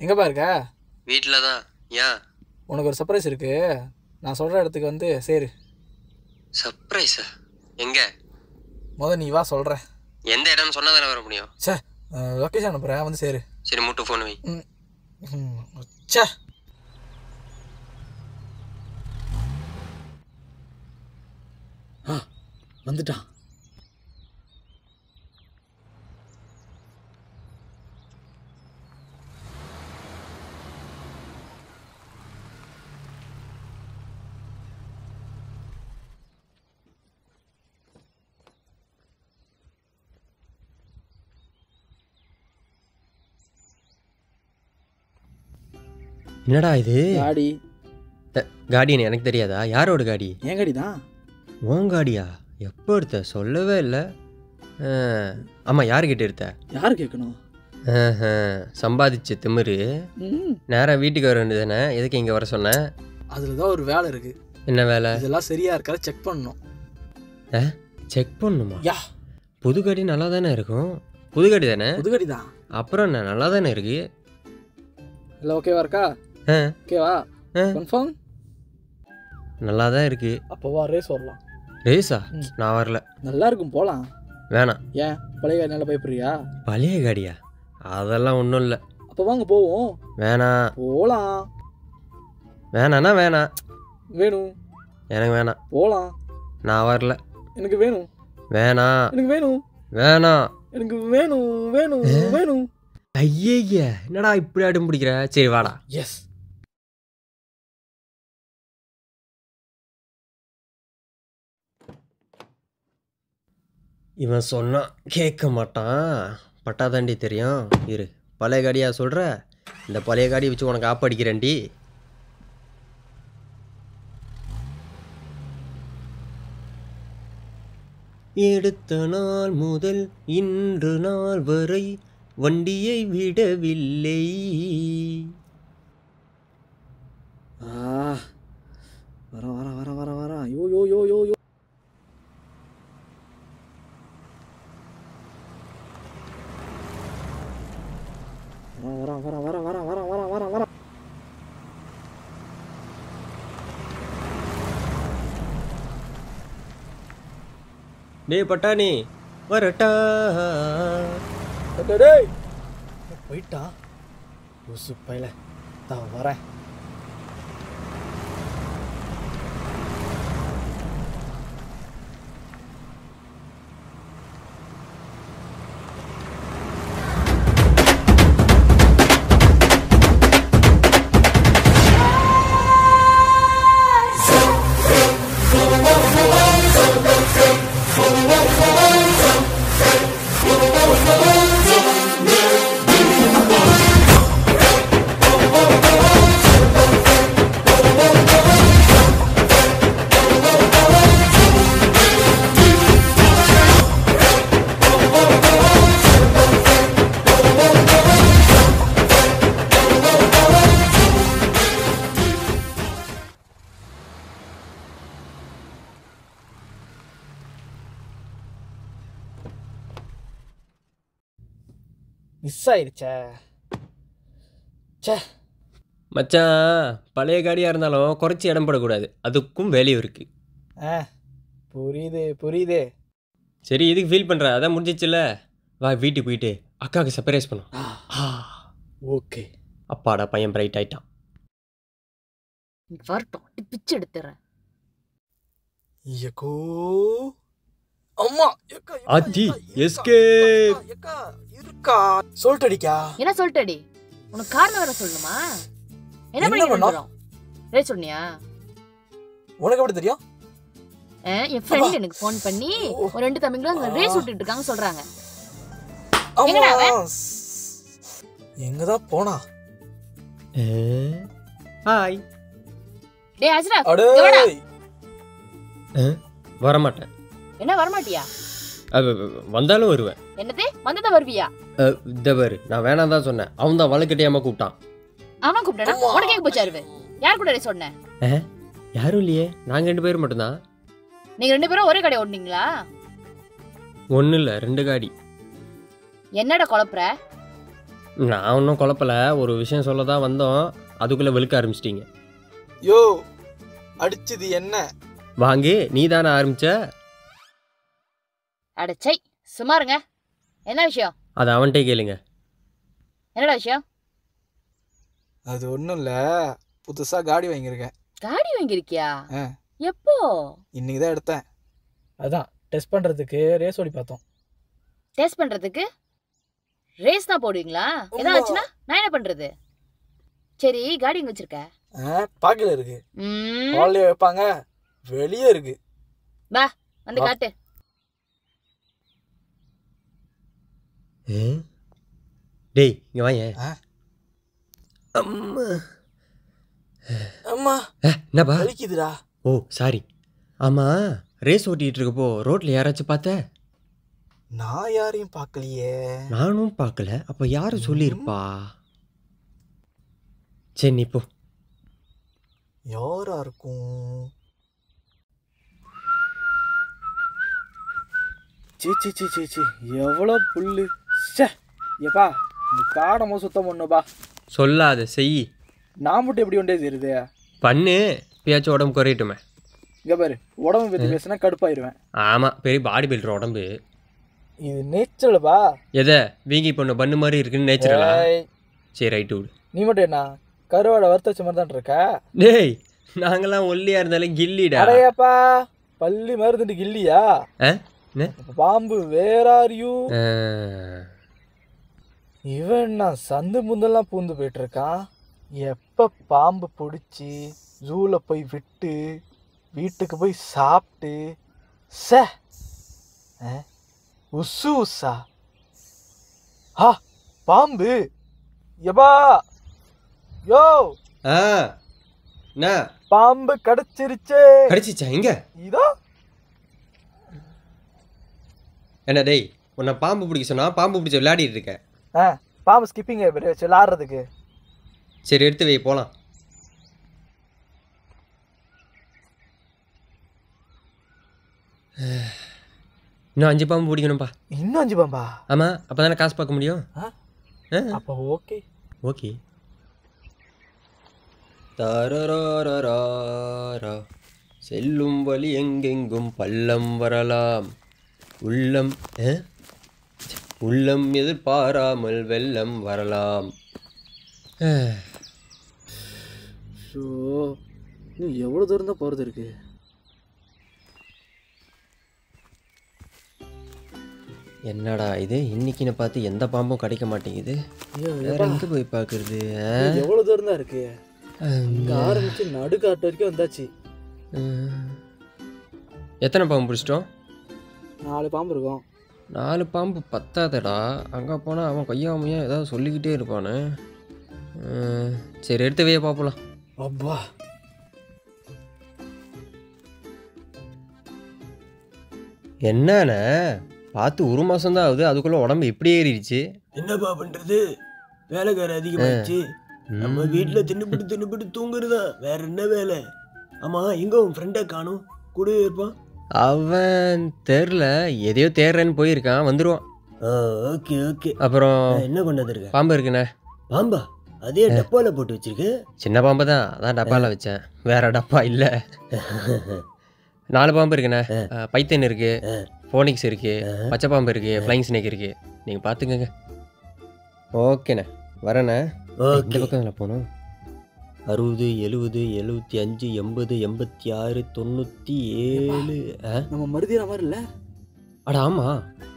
எங்கேப்பா இருக்க வீட்டில் தான் ஏன் உனக்கு ஒரு சர்ப்ரைஸ் இருக்கு நான் சொல்கிற இடத்துக்கு வந்து சேரு சர்ப்ரைஸா எங்கே முத நீ வா சொல்கிறேன் எந்த இடம்னு சொன்னால் தானே வர முடியும் சே லொக்கேஷன் அனுப்புகிறேன் வந்து சேரு சரி மூட்டு ஃபோன் வை ம் ம், ச்சே ஆ வந்துட்டான் என்னடா இது காடி காடின்னு எனக்கு தெரியாதா யாரோட காடி என் காடி தான் உன் காடியா எப்போ எடுத்த சொல்லவே இல்லை ஆமாம் யாருக்கிட்ட எடுத்த யார் கேட்கணும் ஆஹா, சம்பாதிச்ச திமிரு ம் நேராக வீட்டுக்கு வர வேண்டியதானே எதுக்கு இங்கே வர சொன்னேன் அதில் தான் ஒரு வேலை இருக்கு என்ன வேலை இதெல்லாம் சரியா இருக்கா செக் பண்ணணும் செக் பண்ணுமா யா புது காடி நல்லா தானே இருக்கும் புது காடி தானே புதுகடி தான் அப்புறம் என்ன நல்லா தானே இருக்கு எல்லாம் ஓகேவா இருக்கா ஆ ஓகேவா ஆ. கன்ஃபார்ம் நல்லா தான் இருக்கு அப்போ வா ரேஸ் வரலாம் ரேஸா ம். நான் வரல நல்லா இருக்கும் போகலாம் வேணாம் ஏன் பழைய காடி நல்லா பயப்படுறியா பழைய காடியா அதெல்லாம் ஒன்றும் இல்லை அப்போ வாங்க போவோம் வேணாம் போகலாம் வேணான்னா வேணாம் வேணும் எனக்கு வேணாம் போகலாம் நான் வரல எனக்கு வேணும் வேணாம் எனக்கு வேணும் வேணாம் எனக்கு வேணும் வேணும் வேணும் ஐயய்ய என்னடா இப்படி அடம் பிடிக்கிற சரி வாடா எஸ் இவன் சொன்னான் கேட்க மாட்டான் பட்டாதாண்டி தெரியும் இரு பழைய காடியா சொல்கிற இந்த பழைய காடியை வச்சு உனக்கு ஆப்படிக்கிறேன்டி எடுத்த நாள் முதல் இன்று நாள் வரை வண்டியை விடவில்லை ஆ வர வர வர வர வர யோ யோ யோ யோ யோ வர வர வர வர வர வர வர வர டேய் பட்டாணி வரட்டா டேய், டேய் போயிட்டா லூசு பையல தான் வரேன் மிஸ் ஆயிடுச்சே ச்சே மச்சான் பழைய காடியாக இருந்தாலும் குறைச்சி இடம் போடக்கூடாது அதுக்கும் வேல்யூ இருக்குது ஆ புரியுது புரியுது சரி இதுக்கு ஃபீல் பண்ணுற அதான் முடிஞ்சிச்சுல வா வீட்டுக்கு போயிட்டு அக்காவுக்கு சர்ப்ரைஸ் பண்ணும் ஆ ஓகே அப்பாடா பையன் பிரைட் ஆயிட்டான் இங்க வரட்டும் அப்படி பிச்சு எடுத்துறேன் எக்கோ அம்மா எக்கா, எக்கா, ஆத்தி, எக்கா, இருக்கா, escape. இருக்கா, எக்கா, இருக்கா சொல்லிட்டடிக்கா என்ன சொல்லிட்டடி உனக்கு காரணம் வேற சொல்லணுமா என்ன என்ன பண்ணி பண்ணோம்? பண்ணோம் ரே சொன்னியா உனக்கு எப்படி தெரியும் ஆ, என் ஃப்ரெண்ட் எனக்கு ஃபோன் பண்ணி ஒரு ரெண்டு தம்பிங்களும் அங்க ரேஸ் விட்டுட்டு இருக்காங்க சொல்றாங்க எங்கடா அவன்? எங்கதான் போனா ஹாய் டேய் அஜ்ரா அடே எவடா? வரமாட்டேன் என்ன வரமாட்டியா அது வந்தாலும் வருவேன் என்னது வந்ததா வருவியா அஹ், இந்த பாரு நான் வேணாம் தான் சொன்னேன் அவன் தான் வழக்கட்டியாம கூப்பிட்டான் அவன் கூப்பிட்டா அம்மா. உனக்கு எங்க போச்சு அறிவு யார் கூட ரேஸ் சொன்ன யாரும் இல்லையே நாங்கள் ரெண்டு பேரும் மட்டும்தான் நீங்க ரெண்டு பேரும் ஒரே கடை ஓடுனீங்களா ஒன்றும் இல்லை ரெண்டு காடி என்னடா குழப்புற நான் ஒன்றும் குழப்பல ஒரு விஷயம் சொல்ல தான் வந்தோம் அதுக்குள்ளே வெளுக்க ஆரம்பிச்சிட்டிங்க யோ அடிச்சது என்ன வாங்கி நீ தானே ஆரம்பிச்ச அடச்சை சும்மா இருங்க என்ன விஷயம் அதை அவன்கிட்டே கேளுங்க என்னடா விஷயம் அது ஒன்றும் இல்லை புதுசாக காடி வாங்கியிருக்கேன் காடி வாங்கியிருக்கியா ஆ. எப்போ இன்னைக்கு தான் எடுத்தேன் அதான் டெஸ்ட் பண்ணுறதுக்கு ரேஸ் ஓடி பார்த்தோம் டெஸ்ட் பண்றதுக்கு ரேஸ் தான் போடுவீங்களா ஆமா. ஏதாச்சுன்னா நான் என்ன பண்றது சரி காடி எங்க வச்சிருக்க பாக்கில் இருக்கு ம், ஹாலில் வைப்பாங்க வெளியே இருக்கு வந்து வா. காட்டு டேய் இங்கே வாங்க ஆ? அம்மா அம்மா ஏ, என்னப்பா வலிக்குதுடா ஓ சாரி ஆமாம் ரேஸ் ஓட்டிகிட்டு இருக்கப்போ ரோட்டில் யாராச்சும் பார்த்த நான் யாரையும் பார்க்கலையே நானும் பார்க்கல அப்போ யார் சொல்லியிருப்பா சரி நீ போ யாரா இருக்கும் சீ சீ சீ சீ சீ எவ்வளோ புல்லு ச்சே ஏப்பா இந்த காடமோ சுத்தம் பண்ணுப்பா சொல்லாத செய் நான் மட்டும் எப்படி ஒன்றே தெரியுது பண்ணு பியாச்சும் உடம்பு குறையட்டுமே இங்கே பாரு உடம்பு பற்றி பேசினா கடுப்பாயிருவேன் ஆமாம் பெரிய பாடி பில்டர் உடம்பு இது நேச்சுரல்ப்பா எதை வீங்கி பொண்ணு பண்ணு மாதிரி இருக்குன்னு நேச்சுரலா சரி ரைட்டு விடு நீ மட்டும் என்ன கருவாடை வறுத்த வச்ச மாதிரி தான் இருக்க டேய் நாங்கெல்லாம் ஒல்லியா இருந்தாலும் கில்லிடா அடையப்பா பள்ளி மருந்துட்டு இல்லையா ஆ? என்ன? பாம்பு வேற ஆர் யூ ஆ, இவன் நான் சந்து முந்தெல்லாம் பூந்து போயிட்டு இருக்கான் எப்ப பாம்பு பிடிச்சி ஜூல போய் விட்டு வீட்டுக்கு போய் சாப்பிட்டு ச ஆ? உசு உசா ஆ பாம்பு எபா யோ ஆ என்ன பாம்பு கடிச்சிருச்சே கடிச்சிச்சா இங்க இதோ என்ன டேய் உன்னை பாம்பு பிடிக்க சொன்னா பாம்பு பிடிச்ச விளையாடிட்டு இருக்க ஆ பாம்பு ஸ்கிப்பிங் வச்சு விளாடுறதுக்கு சரி எடுத்து வை போலாம் இன்னும் அஞ்சு பாம்பு பிடிக்கணும்ப்பா இன்னும் அஞ்சு பாம்பா ஆமா அப்பதானே காசு பார்க்க முடியும் ஆ? ஆ? அப்போ ஓகே ஓகே தரரரரரா. செல்லும் வழி எங்கெங்கும் பள்ளம் வரலாம் உள்ளம் ஆ? உள்ளம் எதிர்பாராமல் வெள்ளம் வரலாம் ஆ, ஷோ நீ எவ்வளோ தூரம் தான் போகிறது இருக்கு என்னடா இது இன்னைக்குன்னு பார்த்து எந்த பாம்பும் கிடைக்க மாட்டேங்குது வேற எங்க போய் பார்க்கறது ஆ? எவ்வளோ தூரம் தான் இருக்கு அங்க. இங்கே ஆரம்பிச்சு நடுக்காட்டு வரைக்கும் வந்தாச்சு ம். எத்தனை பாம்பு பிடிச்சிட்டோம் நாலு பாம்பு இருக்கும் நாலு பாம்பு பத்தாதடா அங்கே போனால் அவன் கொய்யாமையா ஏதாவது சொல்லிக்கிட்டே இருப்பானு ம், சரி எடுத்து வைய பார்ப்பலாம் அப்பா என்னண்ணே பார்த்து ஒரு மாதம் தான் ஆகுது அதுக்குள்ளே உடம்பு இப்படி ஏறிடுச்சு என்னப்பா பண்றது வேலைக்கார அதிகமாயிடுச்சு நம்ம வீட்டுல தின்னுபிட்டு தின்னுபிட்டு தூங்குறதா வேற என்ன வேலை ஆமா எங்க உன் ஃப்ரெண்டை காணும் கூடவே இருப்பான் அவன் தெரில எதையோ தேடுறேன்னு போயிருக்கான் வந்துடுவான் ஓகே ஓகே அப்புறம் என்ன கொண்டு வந்திருக்க பாம்பு இருக்குண்ணே பாம்பா அதே டப்பால போட்டு வச்சிருக்க சின்ன பாம்பு தான் அதான் டப்பாவில் வச்சேன் வேற டப்பா இல்லை நாலு பாம்பு இருக்குண்ணே அஹ், பைத்தன் இருக்கு ஃபோனிக்ஸ் இருக்கு பச்சை பாம்பு இருக்கு ஃப்ளைங் ஸ்னேக் இருக்கு நீங்கள் பார்த்துக்கங்க ஓகேண்ணே வரேண்ணே இந்த ஓகே பக்கம் இதில் போகணும் அறுபது எழுபது எழுபத்தி அஞ்சு எண்பது எண்பத்தி ஆறு தொண்ணூற்றி ஏழு ஆ? நம்ம மருதிற மாதிரி இல்லை அட ஆமா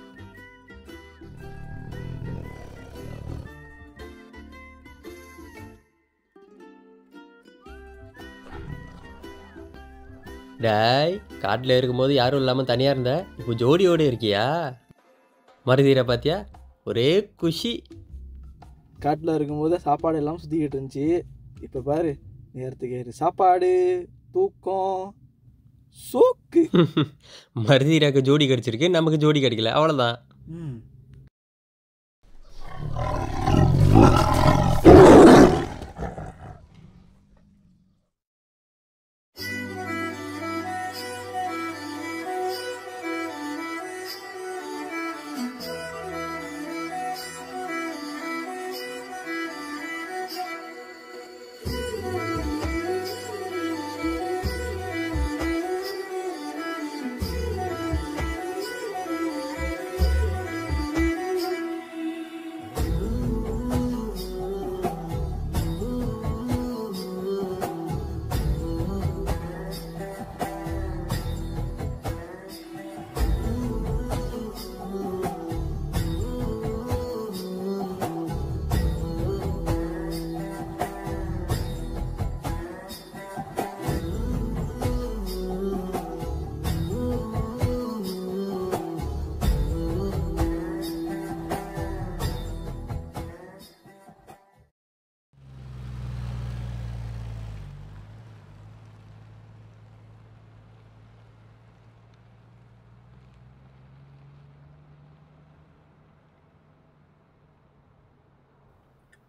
டேய் காட்டில் இருக்கும்போது யாரும் இல்லாமல் தனியாக இருந்த இப்போ ஜோடியோடு இருக்கியா மருதீரை பார்த்தியா ஒரே குஷி காட்டில் இருக்கும்போது சாப்பாடு எல்லாம் சுற்றிக்கிட்டு இருந்துச்சு இப்போ பாரு நேரத்துக்கு ஏறு சாப்பாடு தூக்கம் சோக்கு மருதீராக்கு ஜோடி கிடச்சிருக்கு நமக்கு ஜோடி கிடைக்கல அவ்வளோதான் ம்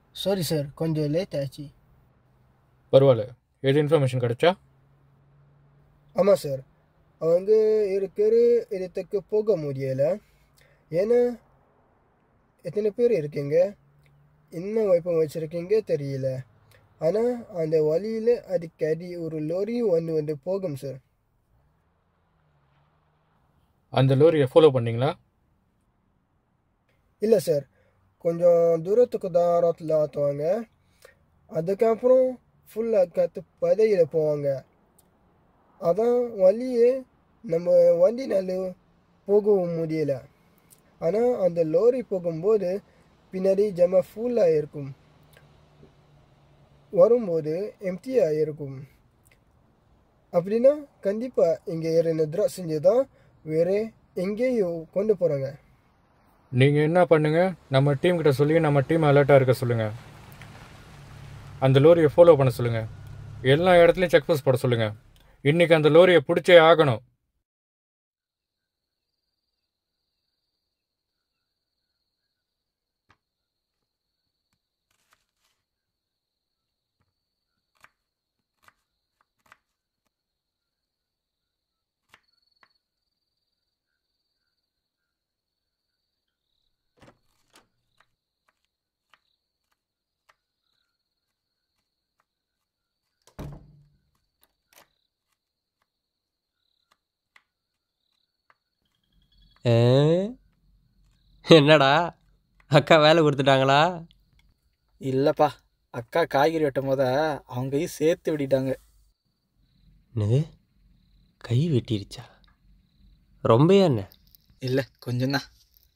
சாரி சார் கொஞ்சம் லேட் ஆச்சு பரவாயில்ல எது இன்ஃபர்மேஷன் கிடைச்சா ஆமாம் சார் அவங்க இருக்கிற இடத்துக்கு போக முடியல ஏன்னா எத்தனை பேர் இருக்கீங்க என்ன வைப்பம் வச்சுருக்கீங்க தெரியல ஆனால் அந்த வழியில் அடிக்கடி ஒரு லோரி ஒன்று வந்து போகும் சார் அந்த லோரியை ஃபாலோ பண்ணீங்களா இல்லை சார் கொஞ்சம் தூரத்துக்கு தான் ரோட்டில் ஆற்றுவாங்க அதுக்கப்புறம் ஃபுல்லாக கற்று பதையில் போவாங்க அதான் வழியே நம்ம வண்டினால போகவும் முடியல ஆனால் அந்த லோரி போகும்போது பின்னாடி ஜம ஃபுல்லாக இருக்கும் வரும்போது எம்டியாக இருக்கும் அப்படின்னா கண்டிப்பாக இங்கே ஏறின ட்ரா செஞ்சு தான் வேறு எங்கேயும் கொண்டு போகிறாங்க நீங்கள் என்ன பண்ணுங்க நம்ம டீம் கிட்ட சொல்லி நம்ம டீம் அலர்ட்டாக இருக்க சொல்லுங்கள் அந்த லோரியை ஃபாலோ பண்ண சொல்லுங்கள் எல்லா இடத்துலையும் செக் போஸ்ட் போட சொல்லுங்கள் இன்றைக்கி அந்த லோரியை பிடிச்சே ஆகணும் ஆ? என்னடா அக்கா வேலை கொடுத்துட்டாங்களா இல்லைப்பா அக்கா காய்கறி வெட்டும் போத அவங்கையும் சேர்த்து விட்டுட்டாங்க என்னது கை வெட்டிருச்சா ரொம்பயா என்ன இல்லை கொஞ்சம் தான்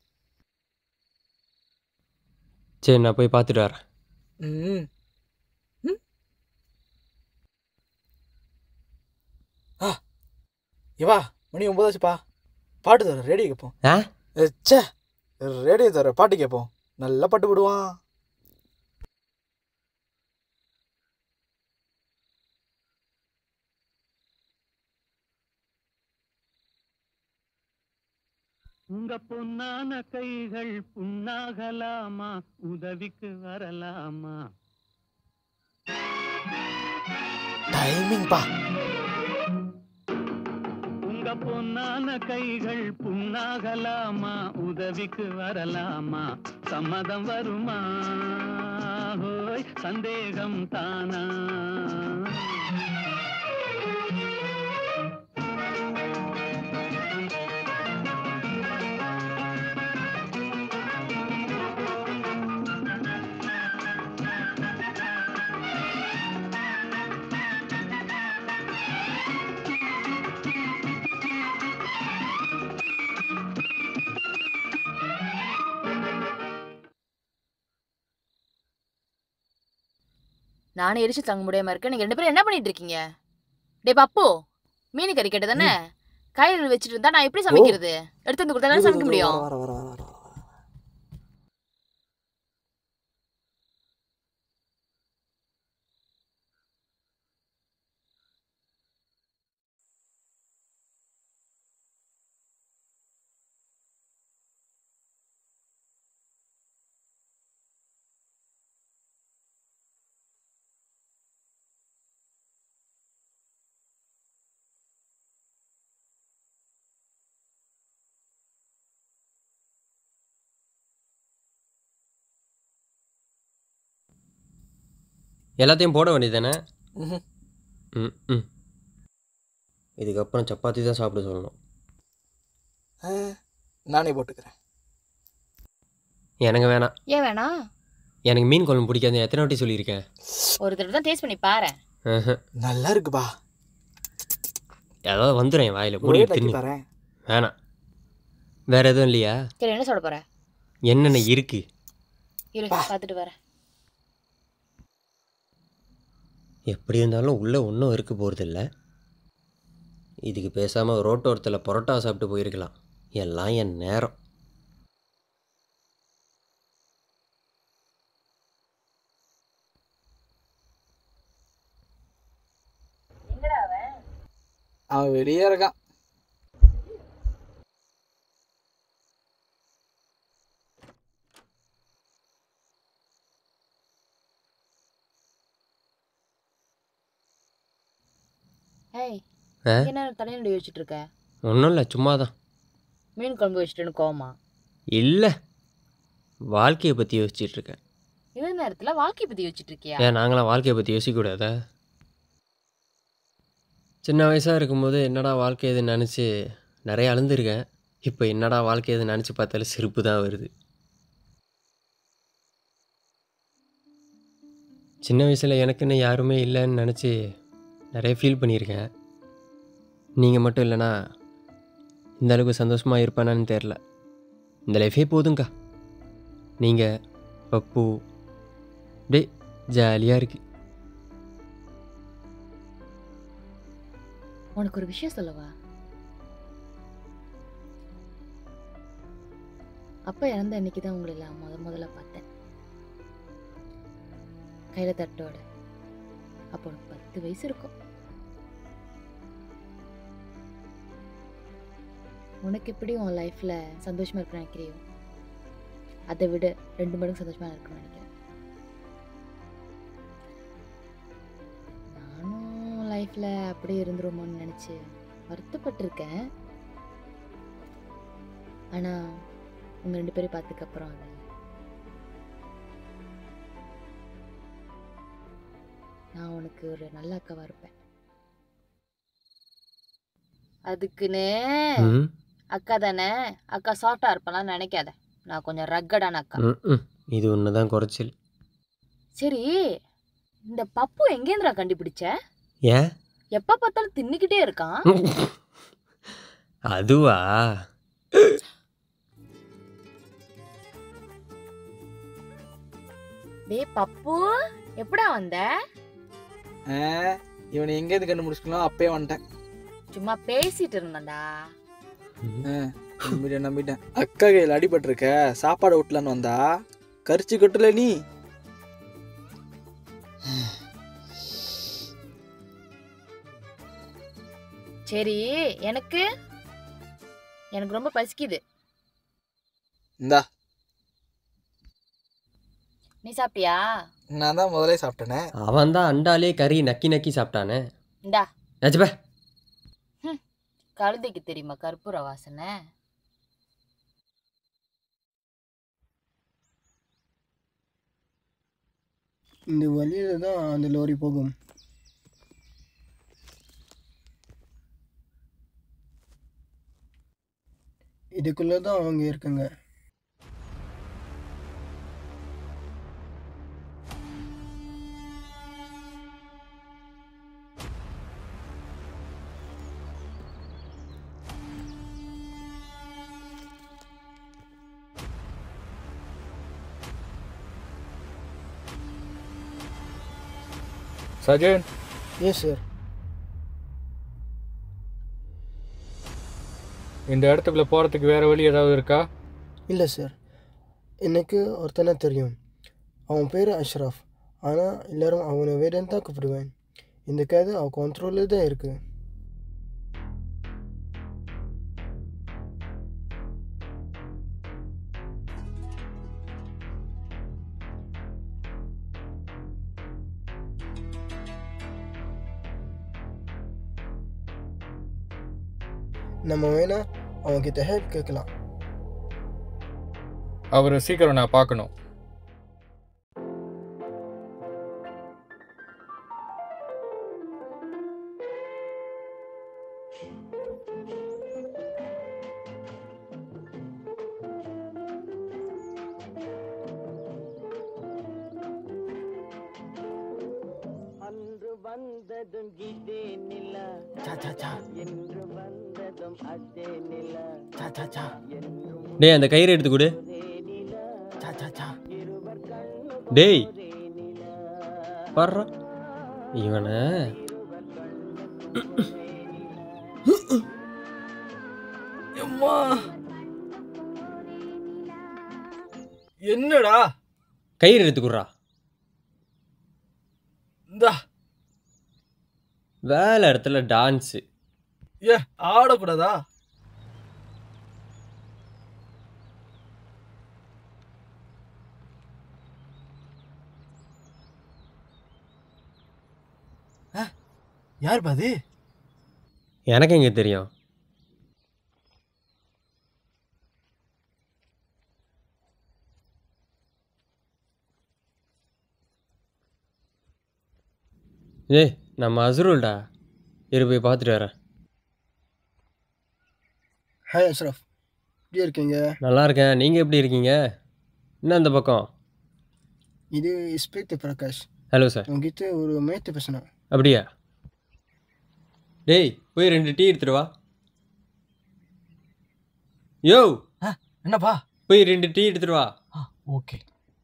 சரி நான் போய் பார்த்துட்டு வரேன் ம் ம். ஆ இவா மணி ஒன்பதாச்சுப்பா பாட்டு தர ரேடியோ கேட்போம் ஆ ச்சே ரேடியோ தர பாட்டு கேட்போம் நல்லா பாட்டு போடுவான் உங்க பொன்னான கைகள் புண்ணாகலாமா உதவிக்கு வரலாமா டைமிங்ப்பா உங்க பொன்னான கைகள் புண்ணாகலாமா உதவிக்கு வரலாமா சம்மதம் வருமா ஹோய் சந்தேகம் தானா நானே எரிச்சு தங்க முடியாம இருக்கேன் நீங்க ரெண்டு பேரும் என்ன பண்ணிட்டு இருக்கீங்க டே பப்பு மீன் கறி கேட்ட தானே காய்கறி வச்சுட்டு இருந்தா நான் எப்படி சமைக்கிறது எடுத்து வந்து கொடுத்தா தானே சமைக்க முடியும் வர வர வர வர வர எல்லாத்தையும் போட வேண்டியது தானே ம்ஹும். ம் ம் இதுக்கப்புறம் சப்பாத்தி தான் சாப்பிட சொல்லணும் ஆ, நானே போட்டுக்கிறேன் எனக்கு வேணாம் ஏன் வேணாம் எனக்கு மீன் குழம்பு பிடிக்காது எத்தனை வாட்டி சொல்லியிருக்கேன் ஒரு தடவை தான் டேஸ்ட் பண்ணி பாரு ஆஹா. நல்லா இருக்குப்பா ஏதாவது வந்துடும் என் வாயில் ஒரே முடி டக்கி தின்னு தரேன் வேணாம் வேற எதுவும் இல்லையா சரி என்ன சொல்ல போற என்னென்ன இருக்கு இரு பார்த்துட்டு வரேன் எப்படி இருந்தாலும் உள்ளே ஒன்றும் இருக்க போகிறதில்ல இதுக்கு பேசாமல் ரோட்டோரத்தில் பரோட்டா சாப்பிட்டு போயிருக்கலாம் எல்லாம் என் நேரம் அவன் வெளியே இருக்கான் ஏய் ஆ? என்ன தலையில யோசிச்சுட்டு இருக்க ஒன்றும் இல்லை சும்மா தான் மீன் குழம்பு வச்சுட்டுன்னு கோவமா இல்லை வாழ்க்கையை பற்றி யோசிச்சுட்டு இருக்கேன் இந்த நேரத்துல வாழ்க்கை பத்தி யோசிச்சுட்டு இருக்கியா ஏன் நாங்களாம் வாழ்க்கையை பற்றி யோசிக்கக்கூடாதா சின்ன வயசாக இருக்கும்போது என்னடா வாழ்க்கை எதுன்னு நினச்சி நிறைய அழுந்திருக்கேன் இப்போ என்னடா வாழ்க்கை எதுன்னு நினச்சி பார்த்தாலும் சிரிப்பு தான் வருது சின்ன வயசில் எனக்குன்னு யாருமே இல்லைன்னு நினச்சி நிறைய ஃபீல் பண்ணியிருக்கேன் நீங்கள் மட்டும் இல்லைனா இந்த அளவுக்கு சந்தோஷமாக இருப்பேனான்னு தெரில இந்த லைஃபே போதுங்க்கா நீங்கள் பப்பு டே ஜாலியாக இருக்கு உனக்கு ஒரு விஷயம் சொல்லவா அப்பா இறந்த அன்னைக்கு தான் உங்களை எல்லாம் முத முதல்ல பார்த்தேன் கையில தட்டோட அப்போ உனக்கு பத்து வயசு இருக்கும் உனக்கு எப்படி உன் லைஃப்ல சந்தோஷமா இருக்கணும்னு நினைக்கிறியோ அதை விட ரெண்டு மடங்கு சந்தோஷமா இருக்கணும்னு நினைக்கிறேன் நானும் லைஃப்ல அப்படியே இருந்துருமோன்னு நினைச்சு வருத்தப்பட்டிருக்கேன் ஆனா உங்க ரெண்டு பேரும் பார்த்ததுக்கு அப்புறம் அது நான் உனக்கு ஒரு நல்ல அக்காவா இருப்பேன் அதுக்குன்னு ம் அக்கா தானே அக்கா சாஃப்டா இருப்பலாம் நினைக்காத நான் கொஞ்சம் ரக்கடான அக்கா ம், ம். இது ஒன்று தான் குறைச்சல் சரி இந்த பப்பு எங்கேந்திரா கண்டுபிடிச்ச ஏன் எப்ப பார்த்தாலும் தின்னுக்கிட்டே இருக்கான் அதுவா டேய் பப்பு எப்படா வந்த ஆ, இவனை எங்கேருந்து கண்டுபிடிச்சிக்கலாம் அப்பயே வந்துட்டேன் சும்மா பேசிட்டு இருந்தேன்டா ஆ, நம்பிட்டேன் நம்பிட்டேன் அக்கா கையில் அடிபட்டிருக்க சாப்பாடு விட்டலான்னு வந்தா கரிச்சு கொட்டல நீ சரி எனக்கு எனக்கு ரொம்ப பசிக்குது இந்தா நீ சாப்பிட்டியா நான் தான் முதலே சாப்பிட்டேனே அவன் தான் அண்டாலே கறி நக்கி நக்கி சாப்பிட்டானே இந்தா நிஜப்பா கழுதைக்கு தெரியுமா கற்பூர வாசனை இந்த வழியில தான் அந்த லோரி போகும் இதுக்குள்ள தான் அவங்க இருக்குங்க சஜன் எஸ் சார் இந்த இடத்துக்குள்ள போகிறதுக்கு வேற வழி ஏதாவது இருக்கா இல்லை சார் எனக்கு ஒருத்தனை தெரியும் அவன் பேர் அஷ்ரஃப் ஆனால் எல்லாரும் அவனை வேடன் தான் கூப்பிடுவேன் இந்த கதை அவன் கண்ட்ரோலில் தான் இருக்குது நம்ம வேணா அவன்கிட்ட ஹெல்ப் கேட்கலாம் அவரை சீக்கிரம் நான் பார்க்கணும் அன்று வந்ததும் இதே நில சா சா சா என்று வந்ததும் அதே நில சா சா சா என்றும் டேய் அந்த கயிறு எடுத்து கொடு சா சா சா இருவர் கண்ணு டேய் ஒரே நில வர்ற இவனை எம்மா என்னடா கயிறு எடுத்து கொடுறா இந்தா வேலை இடத்துல டான்ஸு ஏ ஆடக்கூடாதா யார் பாது எனக்கு எங்கே தெரியும் ஏய் நம்ம அசுருல்டா இரு போய் பார்த்துட்டு வரேன் ஹாய் அஷ்ரஃப் எப்படி இருக்கீங்க நல்லா இருக்கேன் நீங்கள் எப்படி இருக்கீங்க என்ன அந்த பக்கம் இது இஸ்பெக்டர் பிரகாஷ் ஹலோ சார் உங்ககிட்ட ஒரு மேத்து பேசணும் அப்படியா டேய் போய் ரெண்டு டீ எடுத்துட்டு வா யோ என்னப்பா போய் ரெண்டு டீ எடுத்துட்டு வா ஓகே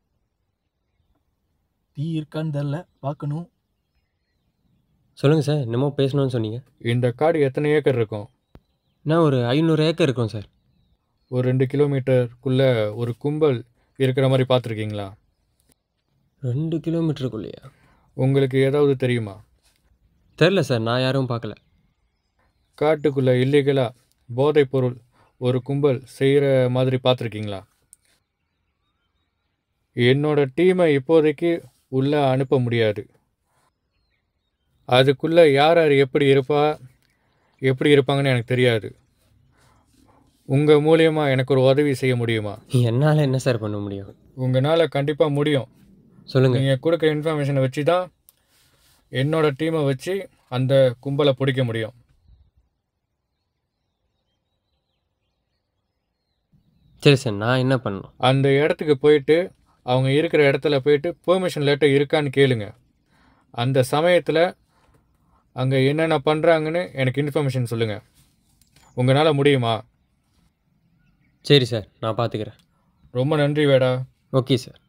டீ இருக்கான்னு தெரில பார்க்கணும் சொல்லுங்கள் சார் என்னமோ பேசணும்னு சொன்னீங்க இந்த காடு எத்தனை ஏக்கர் இருக்கும் நான் ஒரு ஐநூறு ஏக்கர் இருக்கும் சார் ஒரு ரெண்டு கிலோமீட்டருக்குள்ளே ஒரு கும்பல் இருக்கிற மாதிரி பார்த்துருக்கீங்களா ரெண்டு கிலோமீட்டருக்குள்ளேயா உங்களுக்கு ஏதாவது தெரியுமா தெரில சார் நான் யாரும் பார்க்கல காட்டுக்குள்ளே இல்லீகலாக போதைப் பொருள் ஒரு கும்பல் செய்கிற மாதிரி பார்த்துருக்கீங்களா என்னோட டீமை இப்போதைக்கு உள்ளே அனுப்ப முடியாது அதுக்குள்ளே யார் யார் எப்படி இருப்பா எப்படி இருப்பாங்கன்னு எனக்கு தெரியாது உங்கள் மூலியமாக எனக்கு ஒரு உதவி செய்ய முடியுமா என்னால் என்ன சார் பண்ண முடியும் உங்களால் கண்டிப்பாக முடியும் சொல்லுங்கள் நீங்கள் கொடுக்குற இன்ஃபர்மேஷனை வச்சு தான் என்னோட டீமை வச்சு அந்த கும்பலை பிடிக்க முடியும் சரி சார் நான் என்ன பண்ணணும் அந்த இடத்துக்கு போயிட்டு அவங்க இருக்கிற இடத்துல போயிட்டு பெர்மிஷன் லெட்டர் இருக்கான்னு கேளுங்க அந்த சமயத்தில் அங்கே என்னென்ன பண்ணுறாங்கன்னு எனக்கு இன்ஃபர்மேஷன் சொல்லுங்கள் உங்களால் முடியுமா சரி சார் நான் பார்த்துக்கிறேன் ரொம்ப நன்றி வேடா ஓகே சார்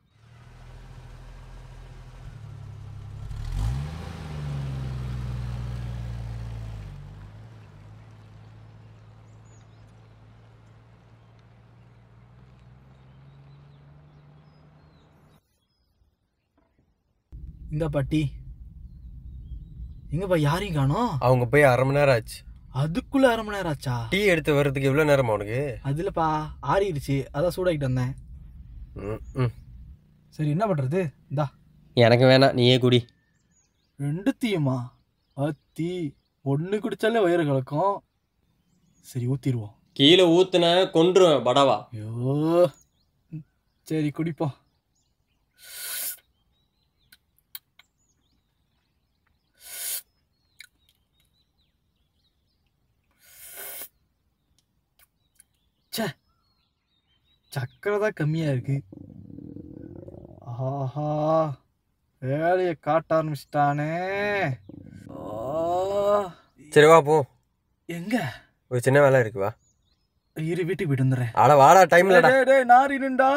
இந்த பாட்டி எங்கப்பா யாரையும் காணோம் அவங்க போய் அரை மணி நேரம் ஆச்சு அதுக்குள்ள அரை மணி நேரம் ஆச்சா டீ எடுத்து வர்றதுக்கு எவ்வளோ நேரம் உனக்கு அதுலப்பா ஆறிடுச்சு அதான் சூடாக்கிட்டு வந்தேன் ம் ம் சரி என்ன பண்றது இந்தா எனக்கு வேணாம் நீயே குடி ரெண்டு தீயுமா அத்தி ஒன்று குடிச்சாலே வயிறு கலக்கும் சரி ஊத்திடுவோம் கீழே ஊத்துன கொன்றுவேன் படவா ஐயோ ம், சரி குடிப்போம் ச்சே சக்கரை தான் கம்மியாக இருக்கு ஆஹா வேலையை காட்ட ஆரம்பிச்சிட்டானே சரி வா போ எங்க ஒரு சின்ன வேலை இருக்கு வா இரு வீட்டுக்கு போயிட்டு வந்துடுறேன் அட வாடா டைம் இல்லடா டேய், டேய், நாரினுண்டா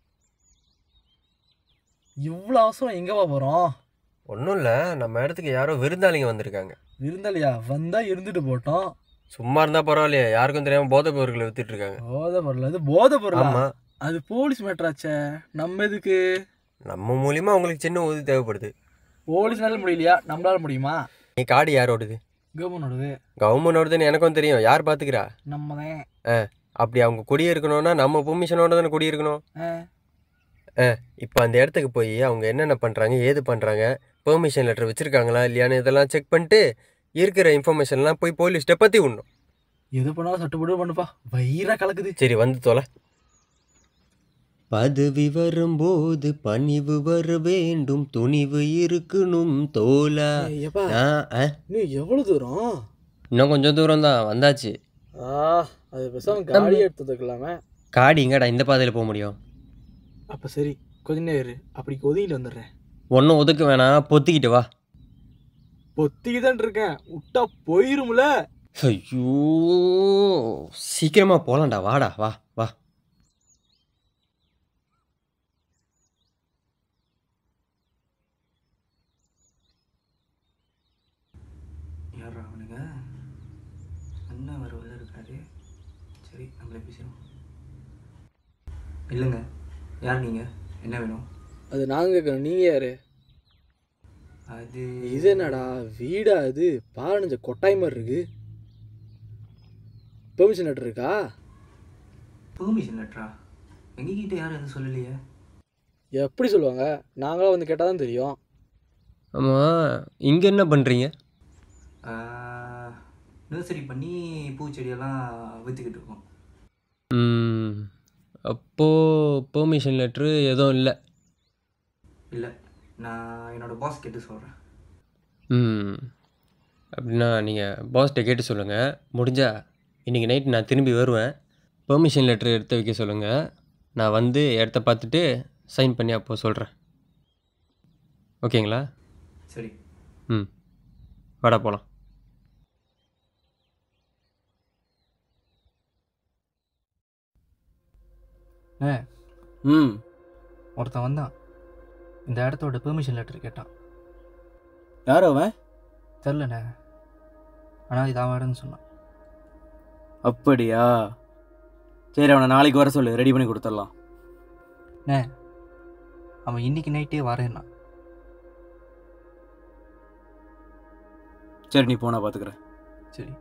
இவ்வளோ அவசரம் எங்கவா போகிறோம் ஒன்றும் இல்லை நம்ம இடத்துக்கு யாரோ விருந்தாளிங்க வந்திருக்காங்க விருந்தாளியா வந்தா இருந்துட்டு போட்டோம் சும்மா இருந்தால் பரவாயில்லையே யாருக்கும் தெரியாமல் போதை பொருட்களை வித்துட்டு இருக்காங்க போதை பொருள் அது போதை பொருள் ஆமாம் அது போலீஸ் மேட்டராச்சே நம்ம எதுக்கு நம்ம மூலியமாக உங்களுக்கு சின்ன உதவி தேவைப்படுது போலீஸ்னால முடியலையா நம்மளால முடியுமா நீ காடு யாரோடது கவர்மெண்டோடது கவர்மெண்டோடதுன்னு எனக்கும் தெரியும் யார் பார்த்துக்கிறா நம்ம தான் அப்படி அவங்க குடி இருக்கணும்னா நம்ம பெர்மிஷனோட தானே குடி இருக்கணும் இப்போ அந்த இடத்துக்கு போய் அவங்க என்னென்ன பண்ணுறாங்க ஏது பண்ணுறாங்க பெர்மிஷன் லெட்டர் வச்சுருக்காங்களா இல்லையான்னு இதெல்லாம் செக் பண்ணிட்டு இருக்கிற இன்ஃபர்மேஷன்லாம் போய் போலீஸ்கிட்ட பற்றி விடணும் எது பண்ணாலும் சட்டுப்பட்டு பண்ணுப்பா வயிறா கலக்குது சரி வந்து தொலை பதவி வரும்போது பணிவு வர வேண்டும் துணிவு இருக்கணும் தோலா ஏப்பா ஆ நீ எவ்வளோ தூரம் இன்னும் கொஞ்சம் தூரம் தான் வந்தாச்சு ஆ அது பேசாம காடி எடுத்துக்கலாமே காடி எங்கடா இந்த பாதையில் போக முடியும் அப்போ சரி கொஞ்ச நேரம் இரு. அப்படி கொதியில் வந்துடுறேன் ஒன்றும் ஒதுக்க வேணாம் பொத்திக்கிட்டு வா பொத்திக்கு தான் இருக்கேன் விட்டா போயிரும்ல ஐயோ சீக்கிரமா போலாம்டா வாடா வா வா யார் அவனுங்க அண்ணா வர உள்ள இருக்காரு சரி நம்மளே பேசிடுவோம் இல்லைங்க யார் நீங்கள் என்ன வேணும் அது நாங்கள் கேட்குறோம் நீங்கள் யாரு அது இது என்னடா வீடா இது பாருங்க கொட்டாய் மாதிரி இருக்கு பெர்மிஷன் லெட்டர் இருக்கா பெர்மிஷன் லெட்டரா எங்ககிட்ட யாரும் எதுவும் சொல்லலையே எப்படி சொல்லுவாங்க நாங்களாம் வந்து கேட்டால் தான் தெரியும் ஆமாம் இங்கே என்ன பண்ணுறீங்க நர்சரி பண்ணி பூச்செடியெல்லாம் விற்றுக்கிட்டு இருக்கோம் ம், அப்போது பெர்மிஷன் லெட்ரு எதுவும் இல்லை இல்லை நான் என்னோட பாஸ் கேட்டு சொல்கிறேன் ம் அப்படின்னா நீங்கள் பாஸ்கிட்ட கேட்டு சொல்லுங்கள் முடிஞ்சா இன்றைக்கி நைட் நான் திரும்பி வருவேன் பெர்மிஷன் லெட்ரு எடுத்து வைக்க சொல்லுங்கள் நான் வந்து இடத்த பார்த்துட்டு சைன் பண்ணி அப்போ சொல்கிறேன் ஓகேங்களா சரி ம் வாடா போகலாம் ஏ ம் ஒருத்தன் வந்தான் இந்த இடத்தோட பெர்மிஷன் லெட்டர் கேட்டான் யார் அவன் தெரிலண்ணே ஆனால் இது அவன் இடம்னு சொன்னான் அப்படியா சரி அவனை நாளைக்கு வர சொல்லு ரெடி பண்ணி கொடுத்துடலாம் அண்ணே அவன் இன்னைக்கு நைட்டே வரேன்னா சரி நீ போனா பார்த்துக்கிறேன் சரி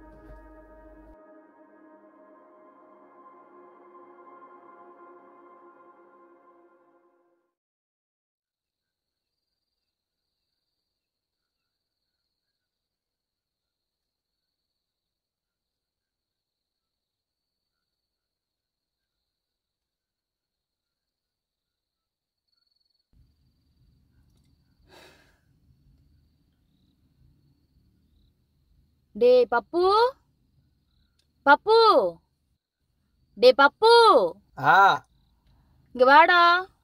டேய் பப்பு பப்பு டேய் பப்பு ஆ இங்க வாடா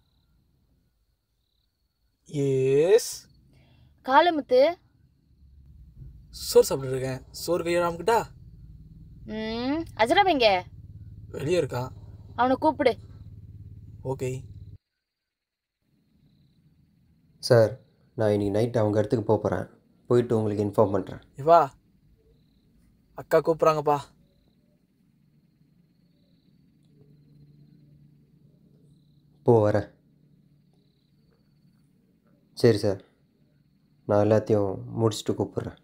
எஸ் காலமுத்து சோறு சாப்பிட்டு இருக்கேன் சோறு கையாமக்கிட்டா ம் அஜரப் எங்க வெளியே இருக்கான் அவனை கூப்பிடு ஓகே சார் நான் இன்னைக்கு நைட் அவங்க இடத்துக்கு போக போகிறேன் போயிட்டு உங்களுக்கு இன்ஃபார்ம் பண்ணுறேன் இவா அக்கா கூப்பிட்றாங்கப்பா போ வரேன் சரி சார் நான் எல்லாத்தையும் முடிச்சுட்டு கூப்பிட்றேன்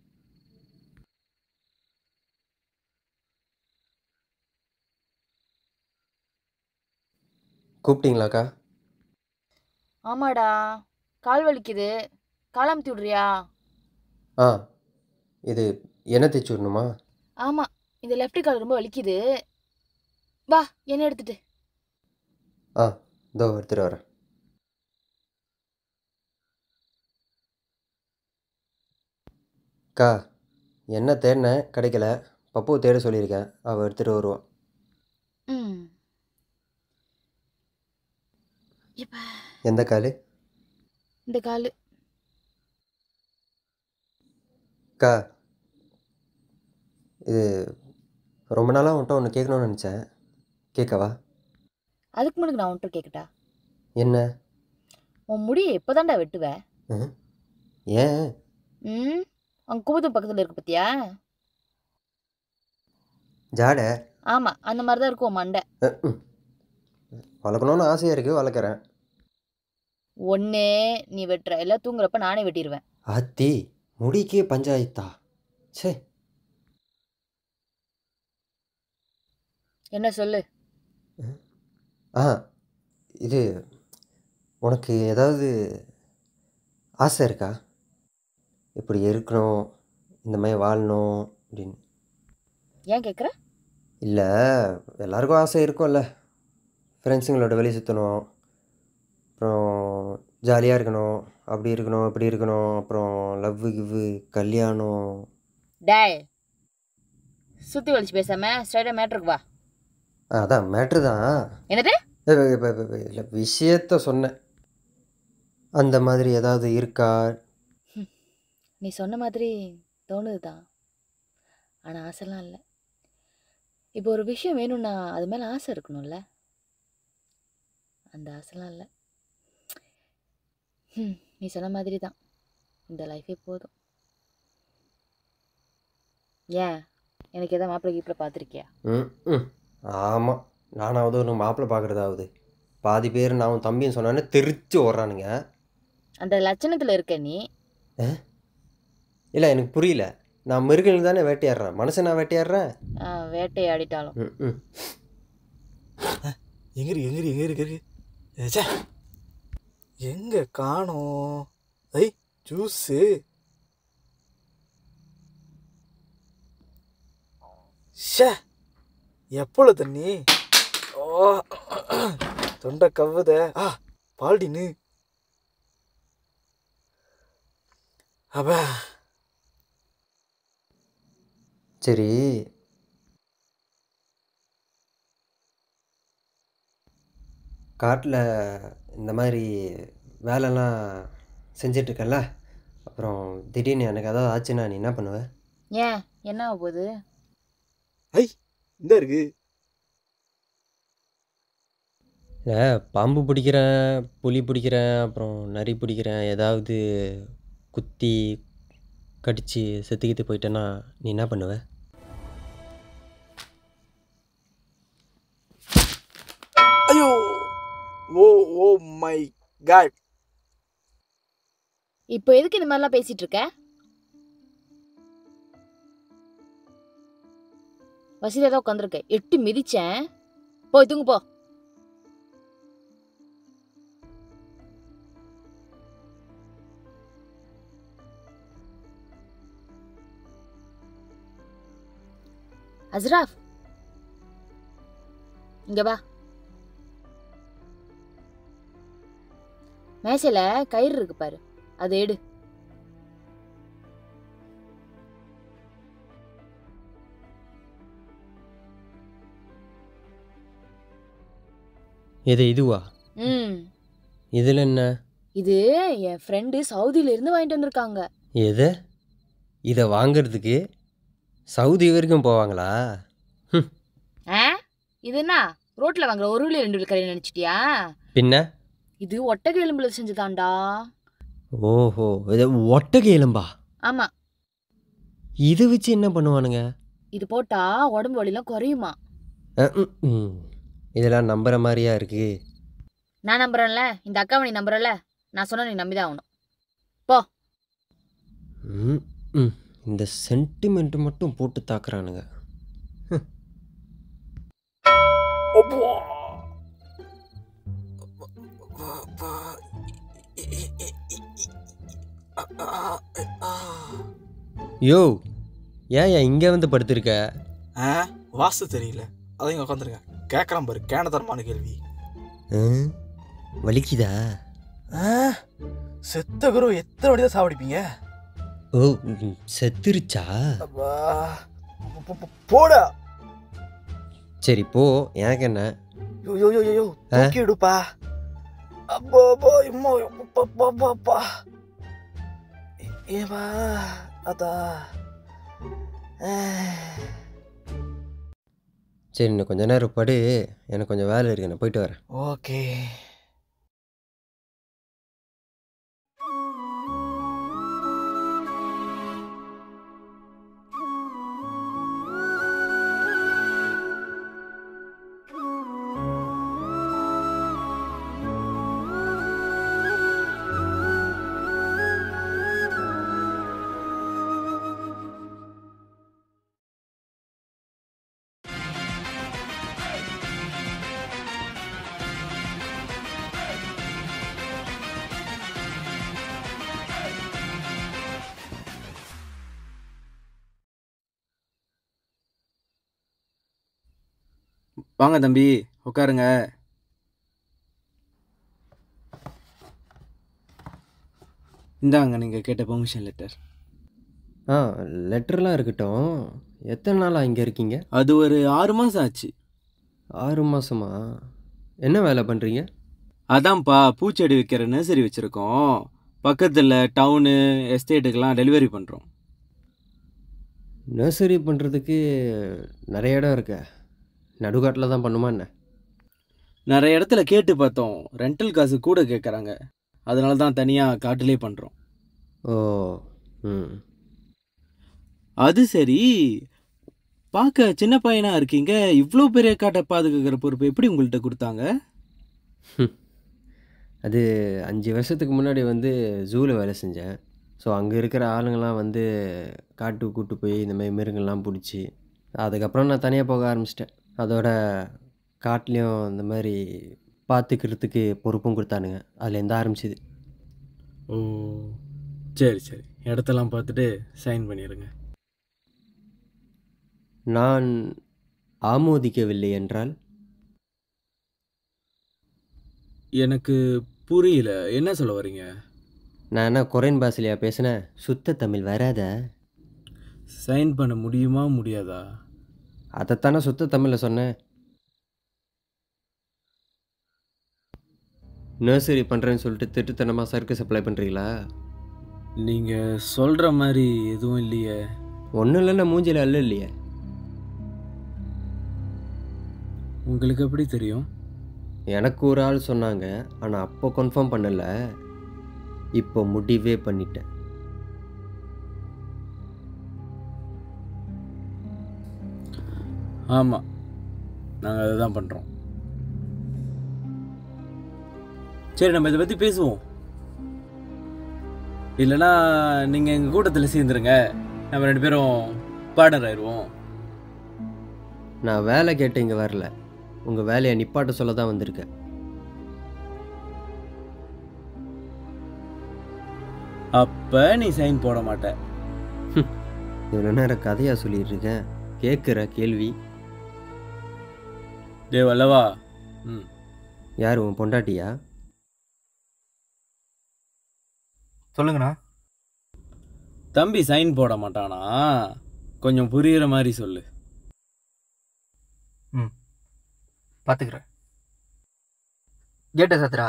கூப்பிட்டீங்களாக்கா ஆமாடா கால் வலிக்குது காலாமத்தி விட்றியா ஆ இது என்ன தைச்சு விடணுமா ஆமா இந்த லெஃப்ட் கால் ரொம்ப வலிக்குது வா என்ன எடுத்துட்டு ஆ இதோ எடுத்துகிட்டு வரேன் அக்கா என்ன தேடினேன் கிடைக்கல பப்புவை தேட சொல்லியிருக்கேன் அவள் எடுத்துகிட்டு வருவான் ம் இப்ப எந்த கால் இந்த கால் அக்கா இது ரொம்ப நாளாக உன்ட்ட ஒன்று கேட்கணும்னு நினச்சேன் கேட்கவா அதுக்கு முன்னாடி நான் உன்கிட்ட கேட்கட்டா என்ன உன் முடியை எப்போதான்டா வெட்டுவ ம்? ஏன் ம் அங்க குமுது பக்கத்துல இருக்கு பத்தியா ஜாடை ஆமா அந்த மாதிரி தான் இருக்கும் உன் மண்டை அஹ், ம். வளர்க்கணும்னு ஆசையாக இருக்குது வளர்க்குறேன் ஒன்னே நீ வெட்டுற எல்லாம் தூங்குறப்ப நானே வெட்டிடுவேன் ஆத்தி முடிக்கே பஞ்சாயத்தா சே என்ன சொல்லு ஆ இது உனக்கு ஏதாவது ஆசை இருக்கா இப்படி இருக்கணும் இந்த மாதிரி வாழணும் அப்படின்னு ஏன் கேட்குற இல்லை எல்லாருக்கும் ஆசை இருக்கும்ல ஃப்ரெண்ட்ஸுங்களோட வெளியே சுற்றணும் அப்புறம் ஜாலியாக இருக்கணும் அப்படி இருக்கணும் இப்படி இருக்கணும் அப்புறம் லவ் கிவ்வு கல்யாணம் டேய் சுத்தி வலிச்சு பேசாம ஸ்ட்ரைட்டா மேட்ருக்கு வா ஆ, அதான் மேட்ரு தான் என்னது இல்லை விஷயத்த சொன்னேன் அந்த மாதிரி ஏதாவது இருக்கா நீ சொன்ன மாதிரி தோணுது தான் ஆனால் ஆசைலாம் இல்லை இப்போ ஒரு விஷயம் வேணும்னா அது மேலே ஆசை இருக்கணும்ல அந்த ஆசைலாம் இல்லை ம் நீ சொன்ன மாதிரி தான் இந்த லைஃபே போதும் ஏன் எனக்கு எதாவது மாப்பிள்ளை கீப்பில் பார்த்துருக்கியா ம் ம் ஆமாம் நானாவது ஒன்று மாப்பிள்ளை பார்க்குறதாவது பாதி பேர் நான் உன் தம்பின்னு சொன்னானே தெரிச்சு ஓடுறானுங்க அந்த லட்சணத்தில் இருக்க நீ இல்லை எனக்கு புரியல நான் மிருகங்கள் தானே வேட்டையாடுறேன் மனுஷன் நான் வேட்டையாடுறேன் ஆ, வேட்டையாடிட்டாலும் ம் ம் எங்க இருக்கு எங்க இருக்கு எங்க இருக்கு இருக்கு ஏ, ச்சே. எங்க காணோம் ஐ ஜூஸு ஷே எப்பொழுது தண்ணி ஓ தொண்டை கவ்வுதே ஆ பால்டின்னு அப்பா சரி காட்டில் இந்த மாதிரி வேலைலாம் செஞ்சிட்ருக்கல அப்புறம் திடீர்னு எனக்கு ஏதாவது ஆச்சுன்னா நீ என்ன பண்ணுவ ஏன் என்ன ஆக போகுது ஐ இந்த இருக்கு இல்லை பாம்பு பிடிக்கிறேன் புலி பிடிக்கிறேன் அப்புறம் நரி பிடிக்கிறேன் ஏதாவது குத்தி கடிச்சு செத்துக்கிட்டு போயிட்டேன்னா நீ என்ன பண்ணுவ ஐயோ ஓ ஓ மை காட் இப்போ எதுக்கு இந்த மாதிரிலாம் பேசிட்டு இருக்க வசதியாக தான் உட்காந்துருக்க எட்டு மிதிச்சேன் போய் தூங்கு போ அஸ்ராஃப் இங்க வா மேசையில கயிறு இருக்கு பாரு அதை எடு எது இதுவா ம் இதில் என்ன இது என் ஃப்ரெண்டு சவுதியில இருந்து வாங்கிட்டு வந்திருக்காங்க எது இதை வாங்குறதுக்கு சவுதி வரைக்கும் போவாங்களா ஆ இது என்ன ரோட்ல வாங்குற ஒரு விலை ரெண்டு விலை கறி நினைச்சிட்டியா பின்ன இது ஒட்டக எலும்புல செஞ்சதாண்டா ஓஹோ இது ஒட்டகை எலும்பா ஆமா இதை வச்சு என்ன பண்ணுவானுங்க இது போட்டா உடம்பு வலிலாம் குறையுமா அஹ், ம், ம். இதெல்லாம் நம்புற மாதிரியா இருக்கு நான் நம்புறேன்ல இந்த அக்காவை நீ நம்புறல நான் சொன்னா நீ நம்பிதான் ஆகணும் போ ம், ம். இந்த சென்டிமெண்ட் மட்டும் போட்டு தாக்குறானுங்க யோ ஏன் ஏன் இங்கே வந்து படுத்திருக்க ஆ வாஸ்து தெரியல அதான் இங்கே உட்காந்துருக்கேன் கேட்குறான் பாரு கேனதரமான கேள்வி ம், வலிக்குதா ஆ செத்த குரு எத்தனை வாட்டி தான் சாவடிப்பீங்க ஓ ம், செத்துருச்சா அப்பா போ- போ- போடா சரி போ எனக்கு என்ன யோ யோ யோ யோ, யோ தூக்கி விடுப்பா அப்பா அப்பா இம்மா அப்பா அப்பா அப்பா அப்பா ஏவா அதா சரி இன்னும் கொஞ்ச நேரம் படு எனக்கு கொஞ்சம் வேலை இருக்கு நான் போயிட்டு வரேன் ஓகே வாங்க தம்பி உட்காருங்க இந்தாங்க நீங்கள் கேட்ட பெர்மிஷன் லெட்டர் ஆ லெட்டர்லாம் இருக்கட்டும் எத்தனை நாளாக இங்கே இருக்கீங்க அது ஒரு ஆறு மாதம் ஆச்சு ஆறு மாதமா என்ன வேலை பண்ணுறீங்க அதான்ப்பா பூச்செடி வைக்கிற நர்சரி வச்சுருக்கோம் பக்கத்தில் டவுனு எஸ்டேட்டுக்கெல்லாம் டெலிவரி பண்ணுறோம் நர்சரி பண்ணுறதுக்கு நிறைய இடம் இருக்க நடுக்காட்டில் தான் பண்ணுமா என்ன நிறைய இடத்துல கேட்டு பார்த்தோம் ரெண்டல் காசு கூட கேட்குறாங்க அதனால தான் தனியாக காட்டிலே பண்ணுறோம் ஓ ம் அது சரி பார்க்க சின்ன பையனாக இருக்கீங்க இவ்வளோ பெரிய காட்டை பாதுகாக்கிற பொறுப்பு எப்படி உங்கள்கிட்ட கொடுத்தாங்க அது அஞ்சு வருஷத்துக்கு முன்னாடி வந்து ஜூவில் வேலை செஞ்சேன் ஸோ அங்கே இருக்கிற ஆளுங்கெல்லாம் வந்து காட்டுக்கு கூட்டு போய் இந்த மாதிரி மிருகங்கள்லாம் பிடிச்சி அதுக்கப்புறம் நான் தனியாக போக ஆரம்பிச்சிட்டேன் அதோட காட்டுலேயும் இந்த மாதிரி பார்த்துக்கிறதுக்கு பொறுப்பும் கொடுத்தானுங்க அதுலேருந்து ஆரம்பிச்சிது ஓ சரி சரி இடத்தெல்லாம் பார்த்துட்டு சைன் பண்ணிடுங்க நான் ஆமோதிக்கவில்லை என்றால் எனக்கு புரியல என்ன சொல்ல வரீங்க நான் என்ன கொரியன் பாஷையிலையா பேசினேன் சுத்த தமிழ் வராத சைன் பண்ண முடியுமா முடியாதா அதைத்தானே சுத்த தமிழில் சொன்னேன் நர்சரி பண்ணுறேன்னு சொல்லிட்டு திட்டுத்தனமாக சர்க்கு சப்ளை பண்ணுறீங்களா நீங்கள் சொல்கிற மாதிரி எதுவும் இல்லையே ஒன்றும் இல்லைன்னா மூஞ்சில அல்ல இல்லையே உங்களுக்கு எப்படி தெரியும் எனக்கு ஒரு ஆள் சொன்னாங்க ஆனால் அப்போ கன்ஃபார்ம் பண்ணல இப்போ முடிவே பண்ணிட்டேன் ஆமாம் நாங்கள் அதை தான் பண்ணுறோம் சரி நம்ம இதை பற்றி பேசுவோம் இல்லைன்னா நீங்கள் எங்கள் கூட்டத்தில் சேர்ந்துருங்க நம்ம ரெண்டு பேரும் பார்ட்னர் ஆயிடுவோம் நான் வேலை கேட்டு இங்கே வரல உங்கள் வேலையை நிப்பாட்ட சொல்ல தான் வந்திருக்கேன் அப்போ நீ சைன் போட மாட்ட இவ்வளோ நேரம் கதையாக சொல்லிட்டு இருக்கேன் கேட்குற கேள்வி டே வல்லவா ம் யார் உன் பொண்டாட்டியா சொல்லுங்கண்ணா தம்பி சைன் போட மாட்டானா கொஞ்சம் புரியுற மாதிரி சொல்லு ம் பார்த்துக்கிறேன் கேட்ட சாத்திரா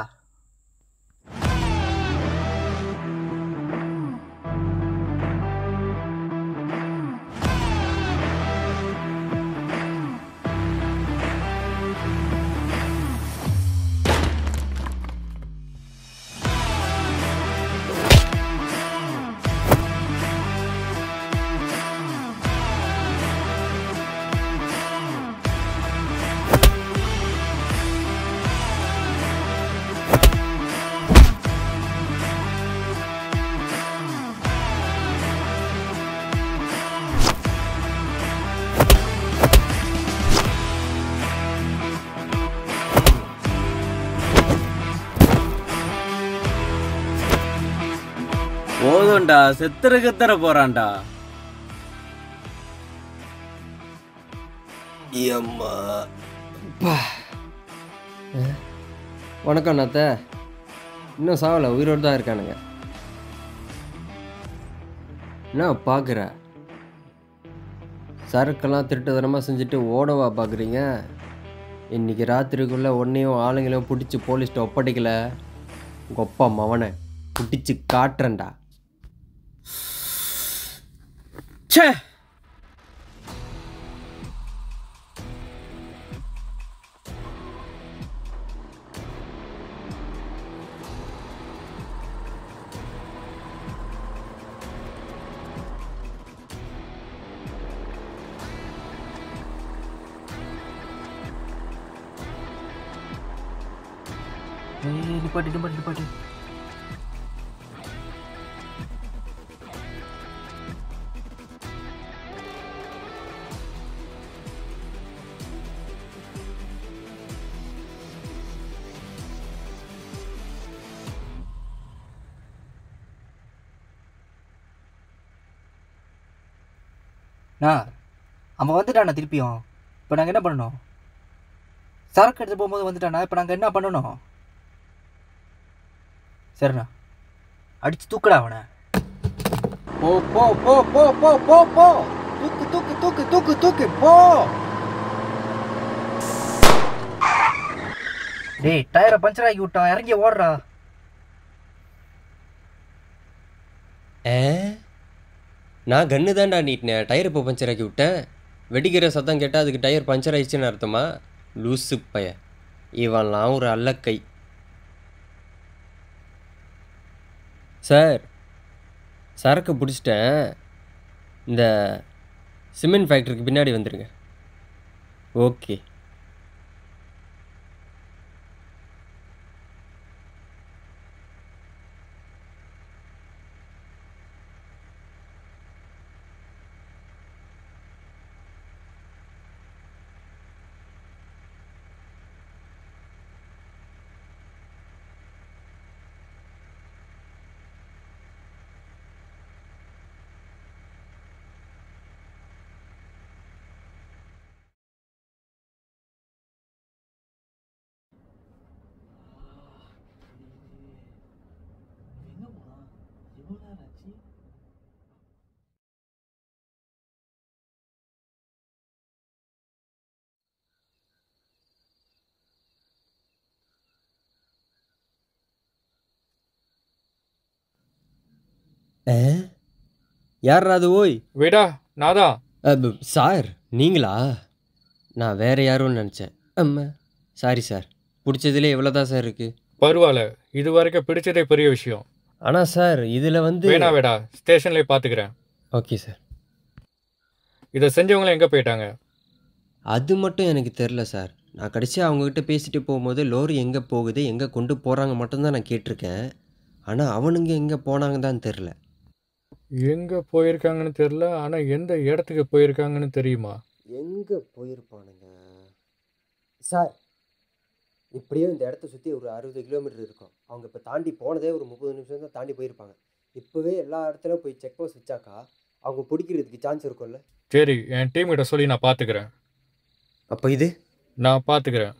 போதும்டா செத்துற கத்தர போறான்டா அம்மா வணக்கம் நாத்த இன்னும் சாவல உயிரோடு தான் இருக்கானுங்க என்ன பார்க்குற சரக்கெல்லாம் திருட்டுத்தனமாக செஞ்சுட்டு ஓடவா பார்க்குறீங்க இன்னைக்கு ராத்திரிக்குள்ளே ஒன்றையும் ஆளுங்களையும் பிடிச்சி போலீஸ்ட்ட ஒப்படைக்கல உங்கள் அப்பா மவனை பிடிச்சி காட்டுறேன்டா ச்சே ஏய் நிப்பாட்டி நிப்பாட்டி நிப்பாட்டி நான் அவன் வந்துட்டானா திருப்பியும் இப்போ நாங்கள் என்ன பண்ணணும் சரக்கு எடுத்து போகும்போது வந்துட்டானா இப்போ நாங்கள் என்ன பண்ணணும் சரிண்ணா அடிச்சு தூக்குடா அவனை போ போ போ போ போ போ போ தூக்கு தூக்கு தூக்கு தூக்கு தூக்கு போ டேய் டயரை பஞ்சர் ஆக்கி விட்டான் இறங்கி ஓடுறா ஏ நான் கன்று தான்டா நீட்டினேன் டயர் இப்போ பஞ்சர் ஆக்கி விட்டேன் வெடிக்கிற சத்தம் கேட்டால் அதுக்கு டயர் பஞ்சர் ஆயிடுச்சுன்னு அர்த்தமா லூசு பைய இவன்லாம் ஒரு அல்லக்கை சார் சரக்கு பிடிச்சிட்டேன் இந்த சிமெண்ட் ஃபேக்ட்ரிக்கு பின்னாடி வந்துடுங்க ஓகே யார் அது ஓய் விடா நாதான் அப், சார் நீங்களா நான் வேற யாரும் நினச்சேன் அம்மா சாரி சார் பிடிச்சதுல எவ்வளோ தான் சார் இருக்குது பரவாயில்ல இது வரைக்கும் பிடிச்சதே பெரிய விஷயம் ஆனால் சார் இதில் வந்து வேணா வேடா ஸ்டேஷன்லேயே பார்த்துக்கிறேன் ஓகே சார் இதை செஞ்சவங்களும் எங்கே போயிட்டாங்க அது மட்டும் எனக்கு தெரில சார் நான் கடைசியாக அவங்கக்கிட்ட பேசிட்டு போகும்போது லோரி எங்கே போகுது எங்கே கொண்டு போகிறாங்க மட்டும்தான் நான் கேட்டிருக்கேன் ஆனால் அவனுங்க எங்கே போனாங்க தான் தெரில எங்கே போயிருக்காங்கன்னு தெரில ஆனால் எந்த இடத்துக்கு போயிருக்காங்கன்னு தெரியுமா எங்கே போயிருப்பானுங்க சார் இப்படியே இந்த இடத்த சுற்றி ஒரு அறுபது கிலோமீட்டர் இருக்கும் அவங்க இப்போ தாண்டி போனதே ஒரு முப்பது நிமிஷம் தான் தாண்டி போயிருப்பாங்க இப்போவே எல்லா இடத்துலையும் போய் செக் போஸ்ட் வச்சாக்கா அவங்க பிடிக்கிறதுக்கு சான்ஸ் இருக்கும்ல சரி என் டீம் கிட்ட சொல்லி நான் பார்த்துக்கிறேன் அப்போ இது நான் பார்த்துக்கிறேன்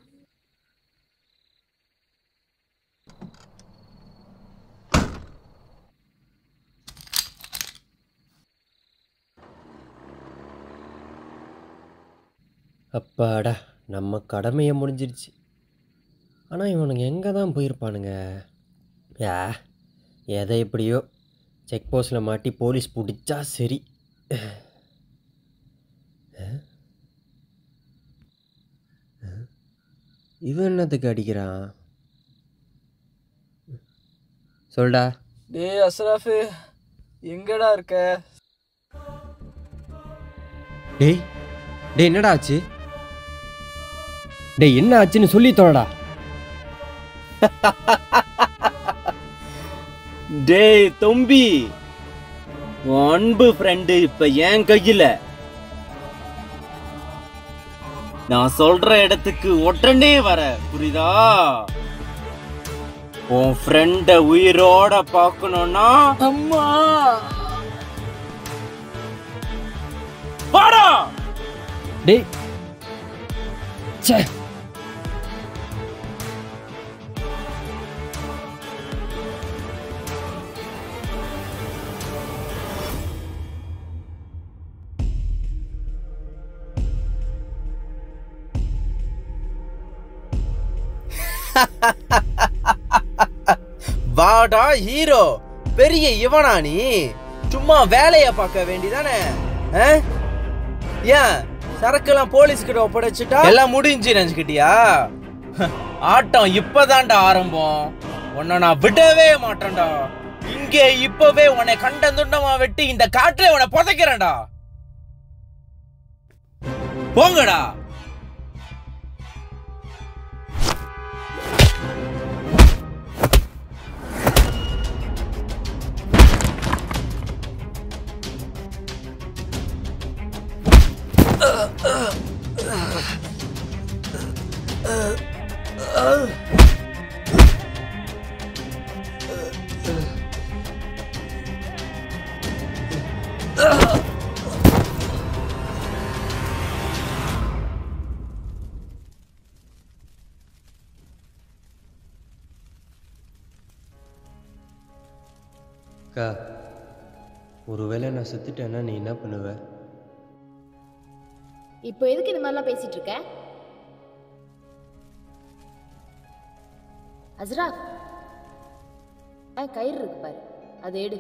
அப்பாடா நம்ம கடமையை முடிஞ்சிருச்சு ஆனால் இவனுங்க எங்கே தான் போயிருப்பானுங்க யா எதை எப்படியோ செக் போஸ்ட்டில் மாட்டி போலீஸ் பிடிச்சா சரி அஹ். அஹ். இவன் என்னத்துக்கு அடிக்கிறான் சொல்டா டேய் அஸ்ராஃபு எங்கடா இருக்க டேய் டேய் என்னடா ஆச்சு டேய் என்ன ஆச்சுன்னு சொல்லி தோடா டேய் தொம்பி உன் அன்பு ஃப்ரெண்டு இப்ப என் கையில நான் சொல்ற இடத்துக்கு உடனே வர புரியுதா உன் ஃப்ரெண்ட உயிரோட பார்க்கணும்னா அம்மா வாடா டேய் ச்சே வாடா ஹீரோ பெரிய இவனா நீ சும்மா வேலைய பார்க்க வேண்டிதானே ஆ? ஏன் சரக்கெல்லாம் போலீஸ் கிட்ட ஒப்படைச்சிட்டா எல்லாம் முடிஞ்சு நினைச்சுக்கிட்டியா ஆட்டம் இப்பதான்டா ஆரம்பம் உன்னை நான் விடவே மாட்டேன்டா இங்கே இப்பவே உன்னை கண்ட துண்டமா வெட்டி இந்த காட்டுல உன்னை புதைக்கிறேன்டா போங்கடா அக்கா ஒருவேளை நான் செத்துட்டேன்னா நீ என்ன பண்ணுவ இப்போ எதுக்கு இந்த மாதிரிலாம் பேசிட்டு இருக்க அஸ்ரா கயிறு இருக்கு பாரு அதை எடு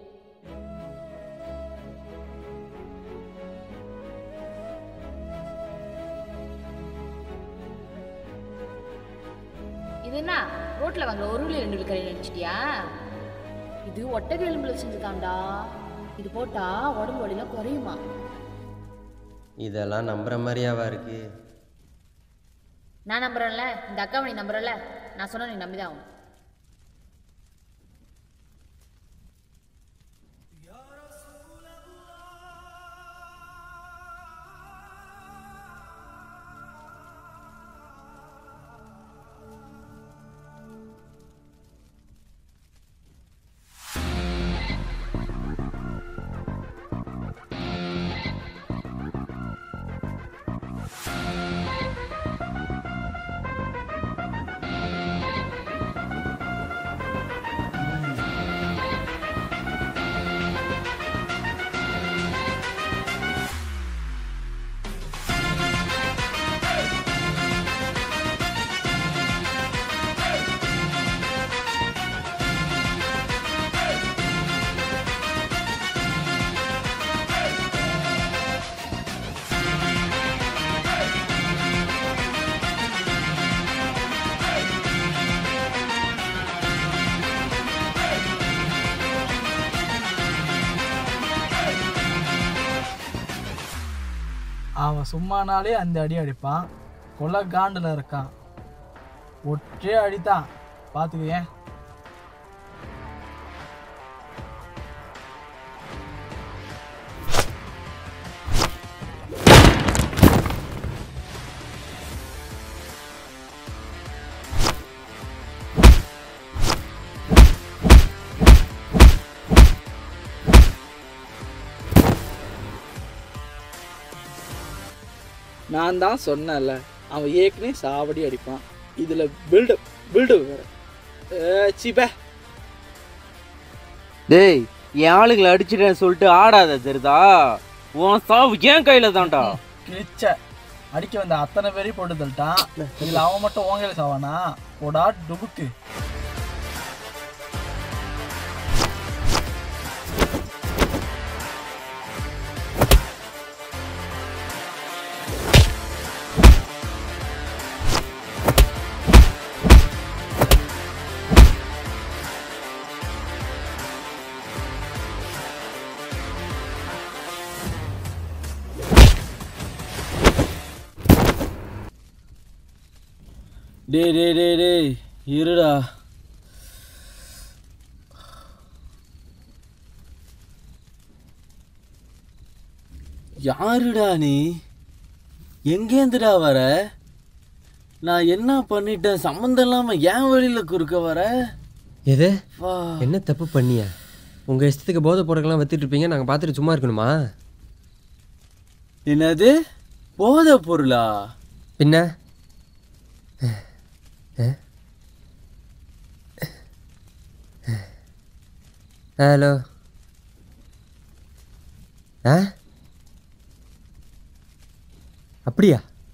இது என்ன ரோட்ல வாங்குற ஒரு விழி ரெண்டு விழி கறி நினைச்சிட்டியா இது ஒட்டக எலும்புல செஞ்சுதான்டா இது போட்டா உடம்பு வலிலாம் குறையுமா இதெல்லாம் நம்புற மாதிரியாவா இருக்கு நான் நம்புறேன்ல இந்த அக்காவை நீ நம்புறல நான் சொன்னா நீ நம்பிதான் ஆகணும் அவன் சும்மானாலே அந்த அடி அடிப்பான் கொலை காண்டில் இருக்கான் ஒற்றே அடித்தான் பார்த்துக்கேன் நான் தான் சொன்னேன்ல அவன் ஏற்கனவே சாவடி அடிப்பான் இதில் பில்டப் பில்டப் வேறு சீப்பே டேய் என் ஆளுங்களை அடிச்சிட்டேன்னு சொல்லிட்டு ஆடாத தெரிதா உன் சாவு ஏன் கையில தான்டா கிழிச்ச அடிக்க வந்த அத்தனை பேரையும் போட்டு தள்ளிட்டான் இதில் அவன் மட்டும் ஓங்கையில் சாவானா போடா டுபுக்கு டேய் டேய் டேய் டேய் இருடா யாருடா நீ எங்கேந்துடா வர நான் என்ன பண்ணிட்டேன் சம்மந்தம் இல்லாம ஏன் வழியில குறுக்க வர எது வா. என்ன தப்பு பண்ணியா உங்கள் இஷ்டத்துக்கு போதை பொருட்கள்லாம் வித்துட்டு இருப்பீங்க நாங்கள் பார்த்துட்டு சும்மா இருக்கணுமா என்னது போதை பொருளா பின்ன ஹலோ ஆ அப்படியா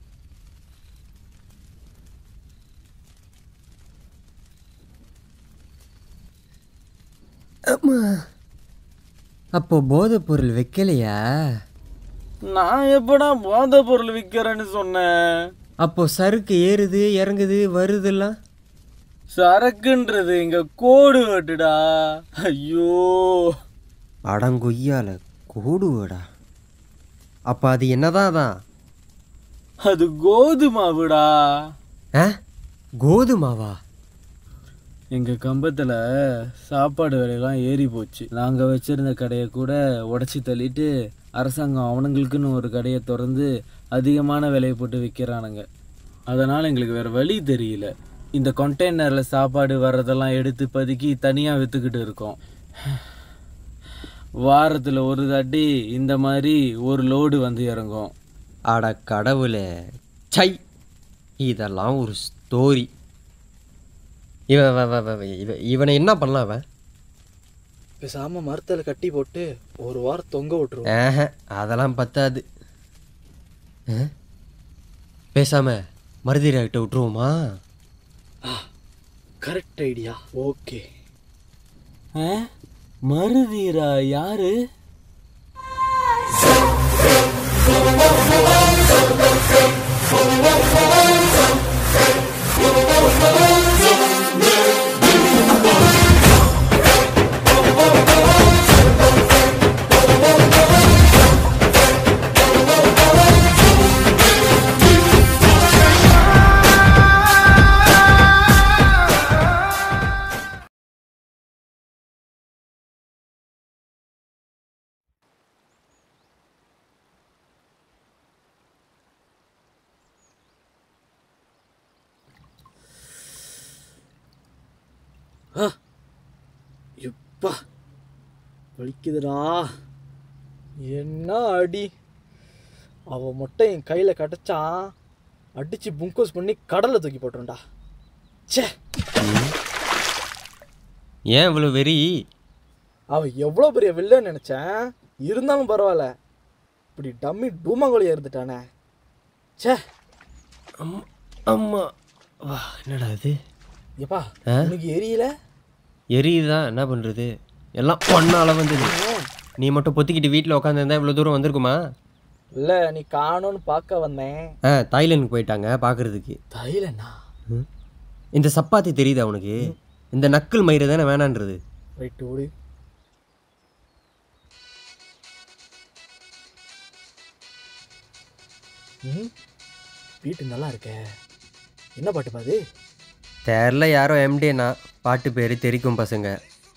அம்மா அப்போ போதைப் பொருள் வைக்கலையா நான் எப்படா போதை பொருள் விற்கிறேன்னு சொன்னேன் அப்போ சறுக்கு ஏறுது இறங்குது வருதெல்லாம் சரக்குன்றது இங்க கோடு வெட்டுடா ஐயோ அடங்கொய்யால கூடுவடா அப்போ அது என்னதான் தான் அது கோதுமாவுடா ஆ கோதுமாவா எங்க கம்பத்துல சாப்பாடு விலையெல்லாம் ஏறி போச்சு நாங்க வச்சிருந்த கடையை கூட உடைச்சி தள்ளிட்டு அரசாங்கம் அவனுங்களுக்குன்னு ஒரு கடையை திறந்து அதிகமான விலையை போட்டு விற்கிறானுங்க அதனால எங்களுக்கு வேற வழி தெரியல இந்த கண்டெய்னர்ல சாப்பாடு வர்றதெல்லாம் எடுத்து பதுக்கி தனியா வித்துக்கிட்டு இருக்கோம் வாரத்துல ஒரு தாட்டி இந்த மாதிரி ஒரு லோடு வந்து இறங்கும் அட கடவுளே சை இதெல்லாம் ஒரு ஸ்டோரி இவன் இவன், இவன், இவன், இவன் இவனை என்ன பண்ணலாம் அவன் பேசாம மரத்தில் கட்டி போட்டு ஒரு வாரம் தொங்க விட்டுருவோம் ஆஹ அதெல்லாம் பத்தாது ஆ? பேசாம மருதிராகிட்ட விட்டுருவோமா கரெக்ட் ஐடியா ஓகே ஆ? மருதீரா யாரு எப்பா வலிக்குதுடா என்ன அடி அவன் மட்டும் என் கையில் கிடச்சான் அடிச்சு புங்கோஸ் பண்ணி கடலில் தூக்கி போட்டுருண்டா ச்சே ஏன் இவ்வளோ வெறி அவன் எவ்வளோ பெரிய வில்லன்னு நினச்சேன் இருந்தாலும் பரவாயில்ல இப்படி டம்மி டூமாங்கோலியா இருந்துட்டானே ச்சே அம்மா வா என்னடா இது எப்பா ஆ? உனக்கு எரியல எரியுதான் என்ன பண்ணுறது எல்லாம் பொண்ணால வந்தது நீ மட்டும் பொத்திக்கிட்டு வீட்டில் உட்காந்துருந்தா இவ்வளோ தூரம் வந்திருக்குமா இல்லை நீ காணோன்னு பார்க்க வந்தேன் ஆ தாய்லாந்துக்கு போயிட்டாங்க பார்க்கறதுக்கு தைலண்ணா இந்த சப்பாத்தி தெரியுதா உனக்கு இந்த நக்கல் மயிறு தானே வேணான்றது ரைட்டு ஓடு ம் வீட்டு நல்லா இருக்கே என்ன பாட்டு பாது தெரில யாரோ எம்டினா பாட்டு பேர் தெரிக்கும் பசங்க